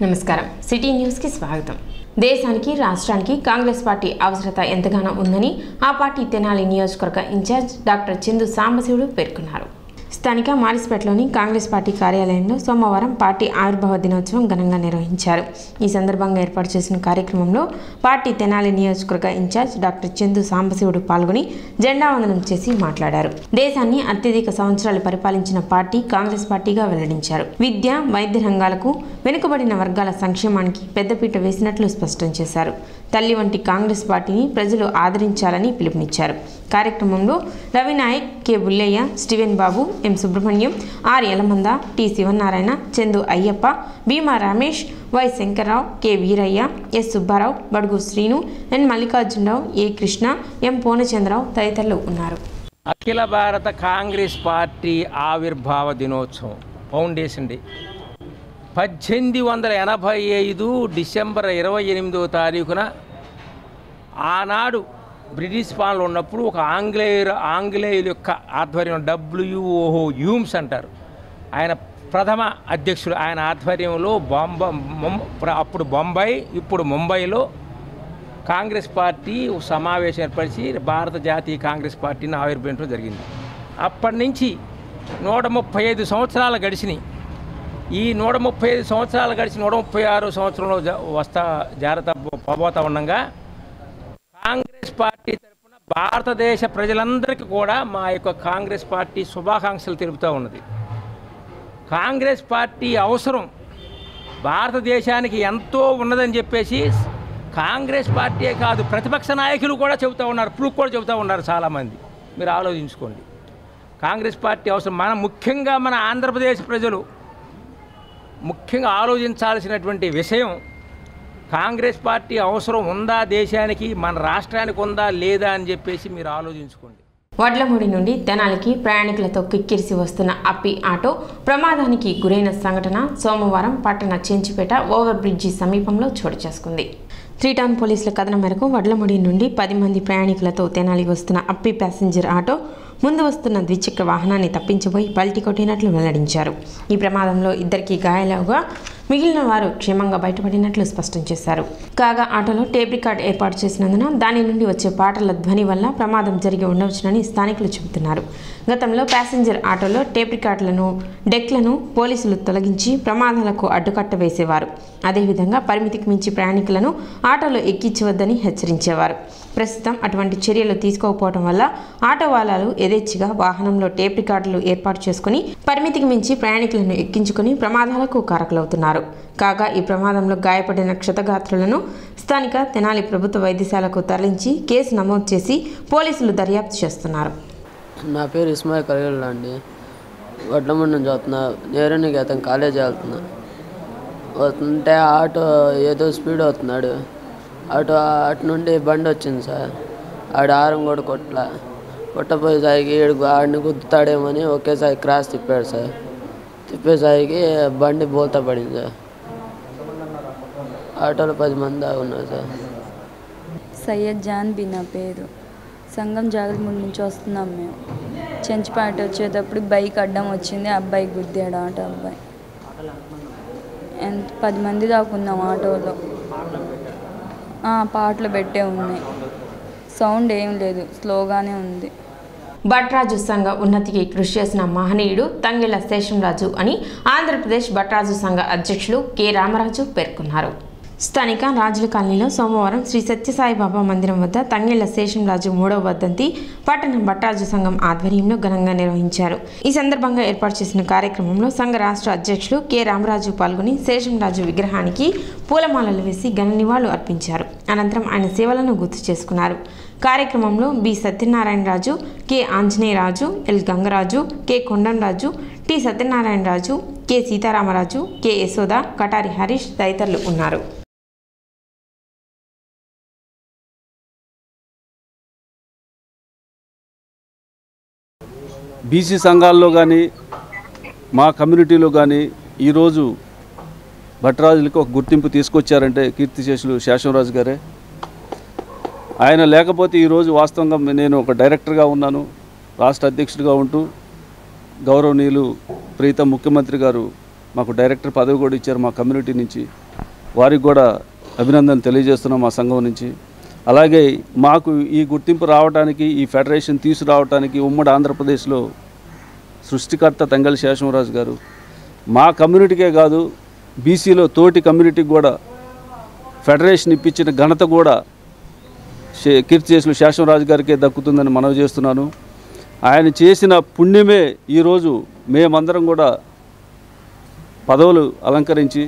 నమస్కారం సిటీ న్యూస్కి స్వాగతం దేశానికి రాష్ట్రానికి కాంగ్రెస్ పార్టీ అవసరత ఎంతగానో ఉందని ఆ పార్టీ తెనాలి నియోజకవర్గ ఇన్ఛార్జ్ డాక్టర్ చందు సాంబశివుడు పేర్కొన్నారు స్థానిక మారిస్పేటలోని కాంగ్రెస్ పార్టీ కార్యాలయంలో సోమవారం పార్టీ ఆవిర్భావ దినోత్సవం ఘనంగా నిర్వహించారు ఈ సందర్భంగా ఏర్పాటు చేసిన కార్యక్రమంలో పార్టీ తెనాలి నియోజకవర్గ ఇన్ఛార్జ్ డాక్టర్ చందు సాంబశివుడు పాల్గొని జెండా వందనం చేసి మాట్లాడారు దేశాన్ని అత్యధిక సంవత్సరాలు పరిపాలించిన పార్టీ కాంగ్రెస్ పార్టీగా వెల్లడించారు విద్య వైద్య రంగాలకు వెనుకబడిన వర్గాల సంక్షేమానికి పెద్దపీట వేసినట్లు స్పష్టం చేశారు తల్లి వంటి కాంగ్రెస్ పార్టీని ప్రజలు ఆదరించాలని పిలుపునిచ్చారు కార్యక్రమంలో Ravi Nayak K Bullayya Steven Babu M Subrahmanyam R Yalamanda T Sivanarayana Chandu Ayyappa Bheema Ramesh Y Shankar Rao K Veerayya S Subba Rao Badugu Srinu ఎన్ మల్లికార్జునరావు ఏ కృష్ణ ఎం పూర్ణచంద్రరావు తదితరులు ఉన్నారు అఖిల భారత కాంగ్రెస్ పార్టీ ఆవిర్భావ దినోత్సవం ఫౌండేషన్ డే పద్దెనిమిది వందల ఎనభై ఐదు డిసెంబర్ ఇరవై ఎనిమిదో తారీఖున ఆనాడు బ్రిటిష్ పాలన ఉన్నప్పుడు ఒక ఆంగ్లేయుల ఆంగ్లేయుల యొక్క ఆధ్వర్యం డబ్ల్యూఓహో యూమ్స్ అంటారు ఆయన ప్రథమ అధ్యక్షుడు ఆయన ఆధ్వర్యంలో బొంబ మొం- ప్ర- అప్పుడు బొంబాయి ఇప్పుడు ముంబైలో కాంగ్రెస్ పార్టీ ఒక సమావేశం ఏర్పరిచి భారత జాతీయ కాంగ్రెస్ పార్టీని ఆవిర్భవించడం జరిగింది అప్పటి నుంచి నూట ముప్పై ఐదు సంవత్సరాలు గడిచినాయి ఈ నూట ముప్పై ఐదు సంవత్సరాలు గడిచి నూట ముప్పై ఆరు సంవత్సరంలో జ- వస్తా జాగ్రత్త పోబోతా ఉండగా కాంగ్రెస్ పార్టీ తరఫున భారతదేశ ప్రజలందరికీ కూడా మా యొక్క కాంగ్రెస్ పార్టీ శుభాకాంక్షలు తెలుపుతూ ఉన్నది కాంగ్రెస్ పార్టీ అవసరం భారతదేశానికి ఎంతో ఉన్నదని చెప్పేసి కాంగ్రెస్ పార్టీయే కాదు ప్రతిపక్ష నాయకులు కూడా చెబుతూ ఉన్నారు ప్రూఫ్ కూడా చెబుతూ ఉన్నారు చాలామంది మీరు ఆలోచించుకోండి కాంగ్రెస్ పార్టీ అవసరం మన ముఖ్యంగా మన ఆంధ్రప్రదేశ్ ప్రజలు ముఖ్యంగా ఆలోచించాల్సినటువంటి విషయం కాంగ్రెస్ పార్టీ అవసరం ఉందా దేశానికి మన రాష్ట్రానికి ఉందా లేదా అని చెప్పేసి మీరు ఆలోచించుకోండి వడ్లమూడి నుండి తెనాలికి ప్రయాణికులతో కిక్కిరిసి వస్తున్న అప్పి ఆటో ప్రమాదానికి గురైన సంఘటన సోమవారం పట్టణ చెంచిపేట ఓవర్ బ్రిడ్జి సమీపంలో చోటు చేసుకుంది త్రీ టౌన్ పోలీసుల కథనం మేరకు వడ్లమూడి నుండి పది మంది ప్రయాణికులతో తెనాలి వస్తున్న అప్పి ప్యాసింజర్ ఆటో ముందు వస్తున్న ద్విచక్ర వాహనాన్ని తప్పించిపోయి పల్టీ కొట్టినట్లు వెల్లడించారు ఈ ప్రమాదంలో ఇద్దరికి గాయాలుగా మిగిలిన వారు క్షేమంగా బయటపడినట్లు స్పష్టం చేశారు కాగా ఆటోలో టేప్ రికార్డ్ ఏర్పాటు చేసినందున దాని నుండి వచ్చే పాటల ధ్వని వల్ల ప్రమాదం జరిగి ఉండవచ్చునని స్థానికులు చెబుతున్నారు గతంలో ప్యాసింజర్ ఆటోలో టేప్ రికార్డులను డెక్లను పోలీసులు తొలగించి ప్రమాదాలకు అడ్డుకట్ట వేసేవారు అదేవిధంగా పరిమితికి మించి ప్రయాణికులను ఆటోలో ఎక్కించవద్దని హెచ్చరించేవారు ప్రస్తుతం అటువంటి చర్యలు తీసుకోకపోవడం వల్ల ఆటో వాలాలు యథేచ్ఛగా వాహనంలో టేప్ రికార్డులు ఏర్పాటు చేసుకుని పరిమితికి మించి ప్రయాణికులను ఎక్కించుకుని ప్రమాదాలకు కారకులవుతున్నారు కాగా ఈ ప్రమాదంలో గాయపడిన క్షతగాత్రులను స్థానిక తెనాలి ప్రభుత్వ వైద్యశాలకు తరలించి కేసు నమోదు చేసి పోలీసులు దర్యాప్తు చేస్తున్నారు నా పేరు ఇస్మాయిల్ కలిగల్ అండి వడ్లమండి నుంచి వస్తున్నా నేరునికి అతను కాలేజీ వెళ్తున్నా వస్తుంటే ఆటో ఏదో స్పీడ్ వస్తున్నాడు ఆటో అటు నుండి బండి వచ్చింది సార్ ఆడు ఆరం కూడా కొట్ల కొట్టపోయేసరికి ఈడు ఆడిని గుద్దుతాడేమని ఒకేసారి క్రాస్ తిప్పాడు సార్ తిప్పేసరికి బండి బోల్తా పడింది సార్ ఆటోలో పది మంది దాకా ఉన్నారు సార్ సయ్యద్ జాన్ బి నా పేరు సంగం జాగ్రత్త నుంచి వస్తున్నాం మేము చెంచిపాట వచ్చేటప్పుడు బైక్ అడ్డం వచ్చింది అబ్బాయి గుద్దాడు ఆటో అబ్బాయి ఎంత పది మంది దాకా ఉన్నాం ఆటోలో ఆ, పాటలు పెట్టే ఉన్నాయి సౌండ్ ఏం లేదు స్లోగానే ఉంది భట్రాజు సంఘ ఉన్నతికి కృషి చేసిన మహనీయుడు తంగెళ్ల శేషంరాజు అని ఆంధ్రప్రదేశ్ భట్రాజు సంఘ అధ్యక్షులు కె రామరాజు పేర్కొన్నారు స్థానిక రాజుల కాలనీలో సోమవారం శ్రీ సత్యసాయి బాబా మందిరం వద్ద తంగెళ్ల శేషంరాజు మూడవ వర్ధంతి పట్టణ భట్రాజు సంఘం ఆధ్వర్యంలో ఘనంగా నిర్వహించారు ఈ సందర్భంగా ఏర్పాటు చేసిన కార్యక్రమంలో సంఘ రాష్ట్ర అధ్యక్షులు కె రామరాజు పాల్గొని శేషంరాజు విగ్రహానికి పూలమాలలు వేసి ఘన నివాళులు అర్పించారు అనంతరం ఆయన సేవలను గుర్తు చేసుకున్నారు కార్యక్రమంలో B Satyanarayana Raju K Anjaneya Raju L Gangaraju K Kondamraju T Satyanarayana Raju K Sitarama Raju K Yashoda Katari Harish తదితరులు ఉన్నారు బీసీ సంఘాల్లో కానీ మా కమ్యూనిటీలో కానీ ఈరోజు భట్రాజులకి ఒక గుర్తింపు తీసుకొచ్చారంటే కీర్తిశేషులు శేషవరాజు గారే ఆయన లేకపోతే ఈరోజు వాస్తవంగా నేను ఒక డైరెక్టర్గా ఉన్నాను రాష్ట్ర అధ్యక్షుడిగా ఉంటూ గౌరవనీయులు ప్రీతం ముఖ్యమంత్రి గారు మాకు డైరెక్టర్ పదవి కూడా ఇచ్చారు మా కమ్యూనిటీ నుంచి వారికి కూడా అభినందనలు తెలియజేస్తున్నాం మా సంఘం నుంచి అలాగే మాకు ఈ గుర్తింపు రావడానికి ఈ ఫెడరేషన్ తీసుకురావడానికి ఉమ్మడి ఆంధ్రప్రదేశ్లో సృష్టికర్త తంగళి శేషమరాజు గారు మా కమ్యూనిటీకే కాదు బీసీలో తోటి కమ్యూనిటీకి కూడా ఫెడరేషన్ ఇప్పించిన ఘనత కూడా శే- కీర్తిశేషులు శేషమరాజు గారికే దక్కుతుందని మనవి చేస్తున్నాను ఆయన చేసిన పుణ్యమే ఈరోజు మేమందరం కూడా పదవులు అలంకరించి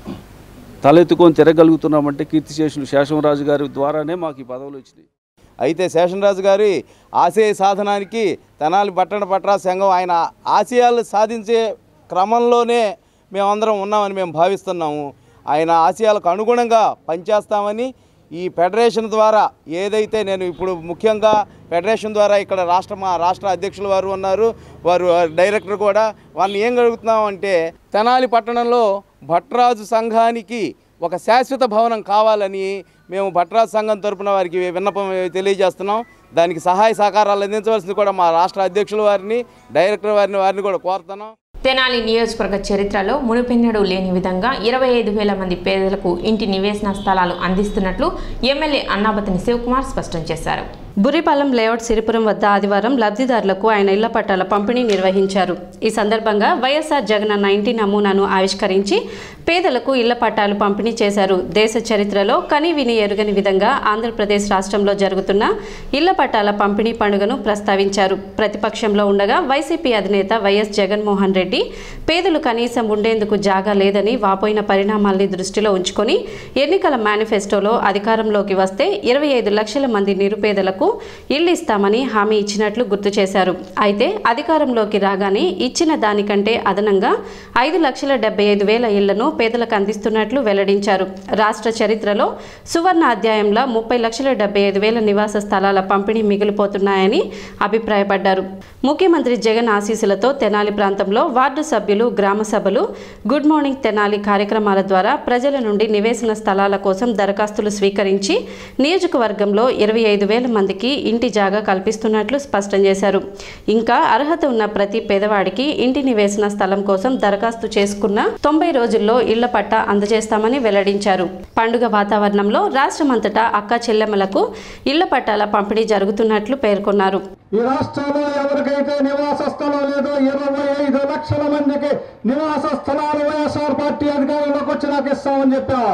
తలెత్తుకొని తిరగలుగుతున్నామంటే కీర్తిశేషులు శేషమరాజు గారి ద్వారానే మాకు ఈ పదవులు వచ్చినాయి అయితే శేషనరాజు గారి ఆశయ సాధనానికి తెనాలి పట్టణ పట్రా సంఘం ఆయన ఆశయాలు సాధించే క్రమంలోనే మేమందరం ఉన్నామని మేము భావిస్తున్నాము ఆయన ఆశయాలకు అనుగుణంగా పనిచేస్తామని ఈ ఫెడరేషన్ ద్వారా ఏదైతే నేను ఇప్పుడు ముఖ్యంగా ఫెడరేషన్ ద్వారా ఇక్కడ రాష్ట్ర మా రాష్ట్ర అధ్యక్షులు వారు ఉన్నారు వారు డైరెక్టర్ కూడా వాళ్ళని ఏం గడుగుతున్నాం అంటే తెనాలి పట్టణంలో భట్రాజు సంఘానికి ఒక శాశ్వత భవనం కావాలని మేము భట్రాజు సంఘం తరపున వారికి విన్నపం తెలియజేస్తున్నాం దానికి సహాయ సహకారాలు అందించవలసింది కూడా మా రాష్ట్ర అధ్యక్షుల వారిని డైరెక్టర్ వారిని వారిని కూడా కోరుతున్నాం తెనాలి నియోజకవర్గ చరిత్రలో మునుపెన్నడూ లేని విధంగా ఇరవై ఐదు వేల మంది పేదలకు ఇంటి నివేశన స్థలాలు అందిస్తున్నట్లు ఎమ్మెల్యే అన్నాబతిని శివకుమార్ స్పష్టం చేశారు బురిపాలెం లేఅవుట్ సిరిపురం వద్ద ఆదివారం లబ్ధిదారులకు ఆయన ఇళ్ల పట్టాల పంపిణీ నిర్వహించారు ఈ సందర్భంగా వైఎస్ఆర్ జగనన్న ఇంటి నమూనాను ఆవిష్కరించి పేదలకు ఇళ్ల పట్టాలు పంపిణీ చేశారు దేశ చరిత్రలో కని విని ఎరుగని విధంగా ఆంధ్రప్రదేశ్ రాష్ట్రంలో జరుగుతున్న ఇళ్ల పట్టాల పంపిణీ పండుగను ప్రస్తావించారు ప్రతిపక్షంలో ఉండగా వైసీపీ అధినేత వైఎస్ జగన్మోహన్ రెడ్డి పేదలు కనీసం ఉండేందుకు జాగా లేదని వాపోయిన పరిణామాల్ని దృష్టిలో ఉంచుకొని ఎన్నికల మేనిఫెస్టోలో అధికారంలోకి వస్తే ఇరవై ఐదు లక్షల మంది నిరుపేదలకు ఇల్లు ఇస్తామని హామీ ఇచ్చినట్లు గుర్తు చేశారు అయితే అధికారంలోకి రాగానే ఇచ్చిన దానికంటే అదనంగా ఐదు లక్షల డెబ్బై ఐదు వేల ఇళ్లను పేదలకు అందిస్తున్నట్లు వెల్లడించారు రాష్ట్ర చరిత్రలో సువర్ణ అధ్యాయంలో ముప్పై లక్షల డెబ్బై ఐదు వేల నివాస స్థలాల పంపిణీ మిగిలిపోతున్నాయని అభిప్రాయపడ్డారు ముఖ్యమంత్రి జగన్ ఆశీస్సులతో తెనాలి ప్రాంతంలో వార్డు సభ్యులు గ్రామ సభలు గుడ్ మార్నింగ్ తెనాలి కార్యక్రమాల ద్వారా ప్రజల నుండి నివేశన స్థలాల కోసం దరఖాస్తులు స్వీకరించి నియోజకవర్గంలో ఇరవై ఐదు వేల మందికి ఇంటి జాగా కల్పిస్తున్నట్లు స్పష్టం చేశారు ఇంకా అర్హత ఉన్న ప్రతి పేదవాడికి ఇంటి నివేశన స్థలం కోసం దరఖాస్తు చేసుకున్న తొంభై రోజుల్లో ఇళ్ల పట్టా అందజేస్తామని వెల్లడించారు పండుగ వాతావరణంలో రాష్ట్రమంతటా అక్క చెల్లెమ్మలకు ఇళ్ల పట్టాల పంపిణీ జరుగుతున్నట్లు పేర్కొన్నారు ఈ రాష్ట్రంలో ఎవరికైతే నివాస స్థలం లేదో ఇరవై ఐదు లక్షల మందికి నివాస స్థలాలు వైఎస్ఆర్ పార్టీ అధికారంలోకి వచ్చినాక ఇస్తామని చెప్పాం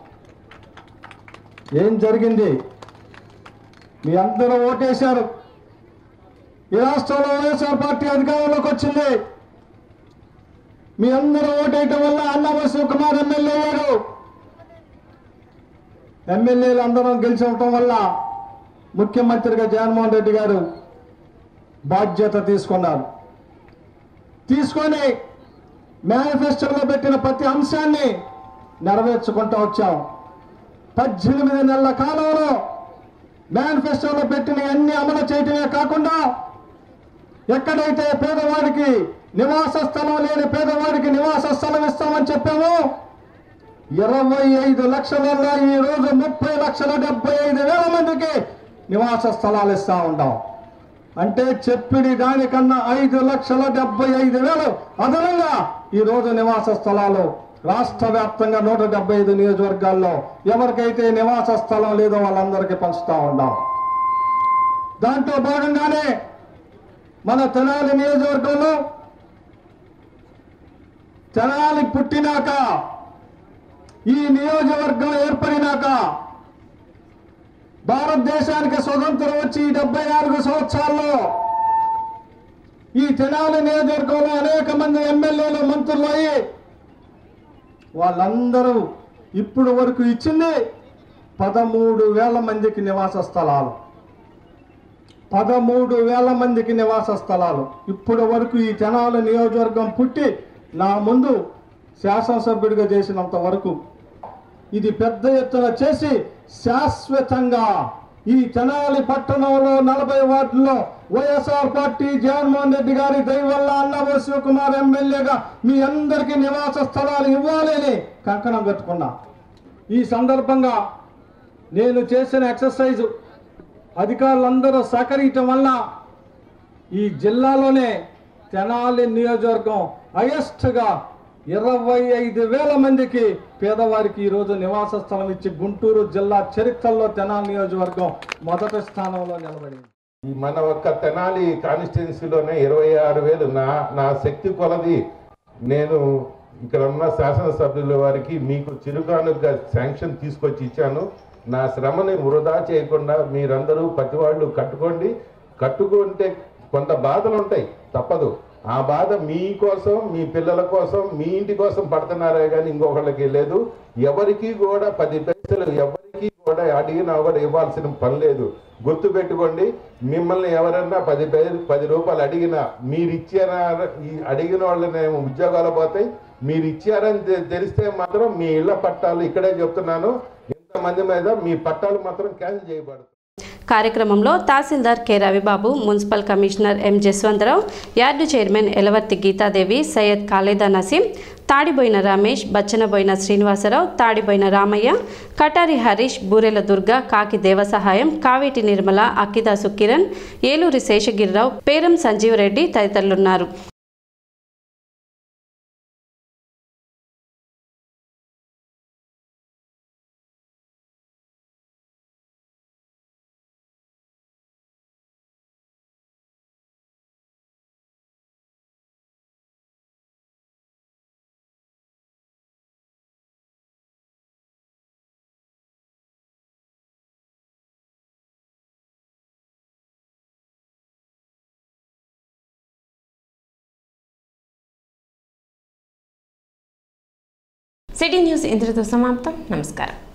ఏం జరిగింది మీ అందరూ ఓటేశారు ఈ రాష్ట్రంలో వైఎస్ఆర్ పార్టీ అధికారంలోకి వచ్చింది మీ అందరూ ఓటేయటం వల్ల అన్నవ శివకుమార్ ఎమ్మెల్యే అయ్యారు ఎమ్మెల్యేలు అందరం గెలిచి ఉండటం వల్ల ముఖ్యమంత్రిగా జగన్మోహన్ రెడ్డి గారు బాధ్యత తీసుకున్నారు తీసుకొని మేనిఫెస్టోలో పెట్టిన ప్రతి అంశాన్ని నెరవేర్చుకుంటూ వచ్చాం పద్దెనిమిది నెలల కాలంలో మేనిఫెస్టోలో పెట్టిన అన్ని అమలు చేయటమే కాకుండా ఎక్కడైతే పేదవాడికి నివాస స్థలం లేని పేదవాడికి నివాస స్థలం ఇస్తామని చెప్పామో ఇరవై ఐదు లక్షలలో ఈ రోజు ముప్పై లక్షల డెబ్బై ఐదు వేల మందికి నివాస స్థలాలు ఇస్తా ఉంటాం అంటే చెప్పిడి దానికన్నా ఐదు లక్షల డెబ్బై ఐదు వేలు అదనంగా ఈ రోజు నివాస స్థలాలు రాష్ట్ర వ్యాప్తంగా నూట డెబ్బై ఐదు నియోజకవర్గాల్లో ఎవరికైతే నివాస స్థలం లేదో వాళ్ళందరికీ పంచుతా ఉన్నాం దాంట్లో భాగంగానే మన తెనాలి నియోజకవర్గంలో తెనాలి పుట్టినాక ఈ నియోజకవర్గం ఏర్పడినాక భారతదేశానికి స్వతంత్రం వచ్చి డెబ్బై నాలుగు సంవత్సరాల్లో ఈ తెనాలి నియోజకవర్గంలో అనేక మంది ఎమ్మెల్యేలు మంత్రులు అయ్యి వాళ్ళందరూ ఇప్పుడు వరకు ఇచ్చింది పదమూడు వేల మందికి నివాస స్థలాలు పదమూడు వేల మందికి నివాస స్థలాలు ఇప్పుడు వరకు ఈ తెనాలి నియోజకవర్గం పుట్టి నా ముందు శాసనసభ్యుడిగా చేసినంత వరకు ఇది పెద్ద ఎత్తున చేసి శాశ్వతంగా ఈ తెనాలి పట్టణంలో నలభై వార్డుల్లో వైఎస్ఆర్ పార్టీ జగన్మోహన్ రెడ్డి గారి దయ వల్ల అన్నవ శివకుమార్ ఎమ్మెల్యేగా మీ అందరికీ నివాస స్థలాలు ఇవ్వాలని కంకణం కట్టుకున్నా ఈ సందర్భంగా నేను చేసిన ఎక్సర్సైజు అధికారులందరూ సహకరించడం వల్ల ఈ జిల్లాలోనే తెనాలి నియోజకవర్గం హైయెస్ట్గా ఇరవై ఐదు వేల మందికి పేదవారికి ఈరోజు నివాస స్థలం ఇచ్చి గుంటూరు జిల్లా చరిత్రలో తెనాలి నియోజకవర్గం మొదటి స్థానంలో నిలబడింది ఈ మన ఒక్క తెనాలి కాన్స్టిట్యున్సీలోనే ఇరవై ఆరు వేలు నా నా శక్తి కొలది నేను ఇక్కడ ఉన్న శాసనసభ్యుల వారికి మీకు చిరుకానుగా శాంక్షన్ తీసుకొచ్చి ఇచ్చాను నా శ్రమని వృధా చేయకుండా మీరందరూ ప్రతి వాళ్ళు కట్టుకోండి కట్టుకుంటే కొంత బాధలు ఉంటాయి తప్పదు ఆ బాధ మీ కోసం మీ పిల్లల కోసం మీ ఇంటి కోసం పడుతున్నారే కానీ ఇంకొకళ్ళకి లేదు ఎవరికి కూడా పది పైసలు ఎవరికి కూడా అడిగినా కూడా ఇవ్వాల్సిన పని లేదు గుర్తు పెట్టుకోండి మిమ్మల్ని ఎవరన్నా పది పై- పది రూపాయలు అడిగినా మీరు ఇచ్చారా ఈ అడిగిన వాళ్ళని ఉద్యోగాలు పోతాయి మీరు ఇచ్చారని తె- తెలిస్తే మాత్రం మీ ఇళ్ల పట్టాలు ఇక్కడే చెప్తున్నాను ఇంతమంది మీద మీ పట్టాలు మాత్రం క్యాన్సిల్ చేయబడతాయి కార్యక్రమంలో tahsildar K Ravi Babu municipal commissioner M Jaswantha Rao yard chairman Elavarthi Geetha Devi Syed Khalida Naseem Tadiboina Ramesh Bachchanaboina Srinivasa Rao Tadiboina Ramaiah Katari Harish Burela Durga Kaki Devasahayam Kaveti Nirmala Akkidasu Kiran Eluri Seshagiri Rao Peram Sanjeev Reddy తదితరులున్నారు సిటీ న్యూస్ ఇంతటితో సమాప్తం నమస్కారం